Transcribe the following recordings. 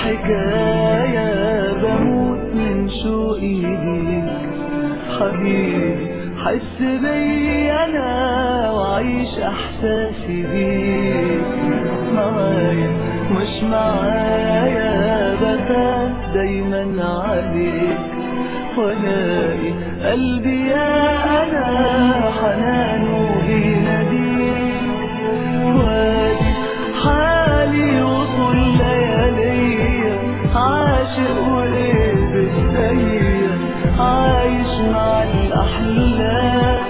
الحكاية بموت من شوقي ليك حبيبي حس بي انا وعيش احساسي بيك معايا مش معايا بخاف دايما عليك ولاقي قلبي يا انا حنانه بيناديك وادي حالي وطول لياليا عاشق وايه بالسيا عايش مع الاحلام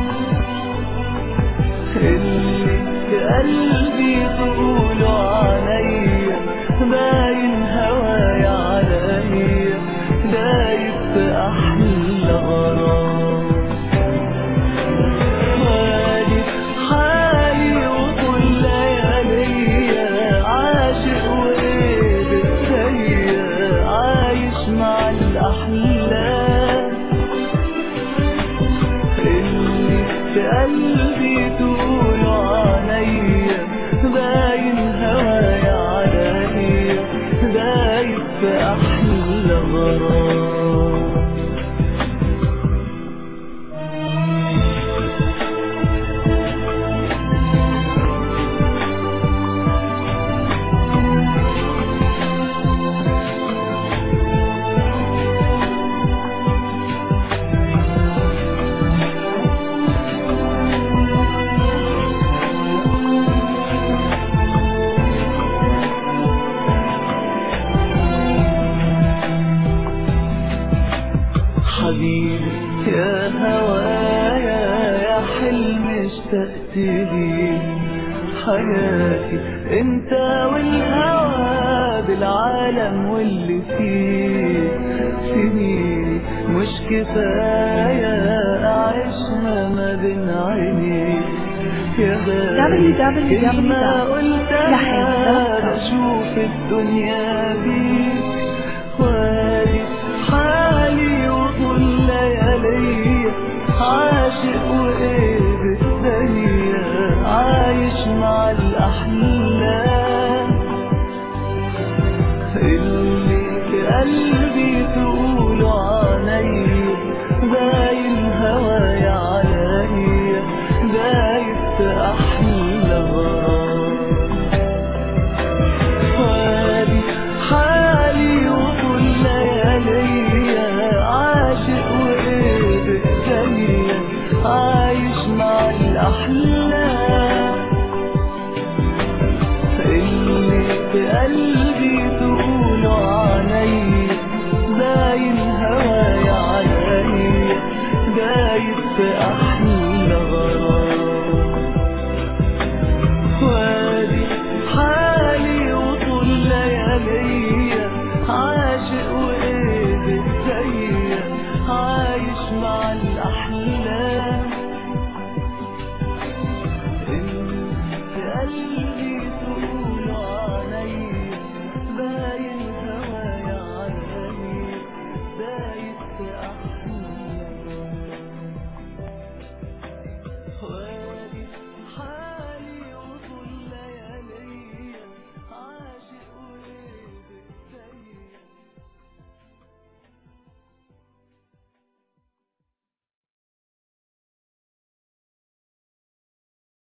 اللي في قلبي تقولوا عليا باين هوايا عليا دايب في احلى غرام وادي حالي وطول لياليا عاشق وايه بالسيا عايش مع الاحلام اللي في قلبي تقولوا عليا باين هوايا عليا دايب في احلى غرام حبيبي يا هوايا يا حلم اشتقت ليك حياتي انت والهوى بالعالم واللي فيه سنيني مش كفاية أعيشها ما بين عينيك يا غالي www. كلمة قلتها لحن. بشوف الدنيا بيك وادي حالي وطول ليالي عاشق وايه بالدنيا عايش مع الاحلام اللي في قلبي تقولوا عليا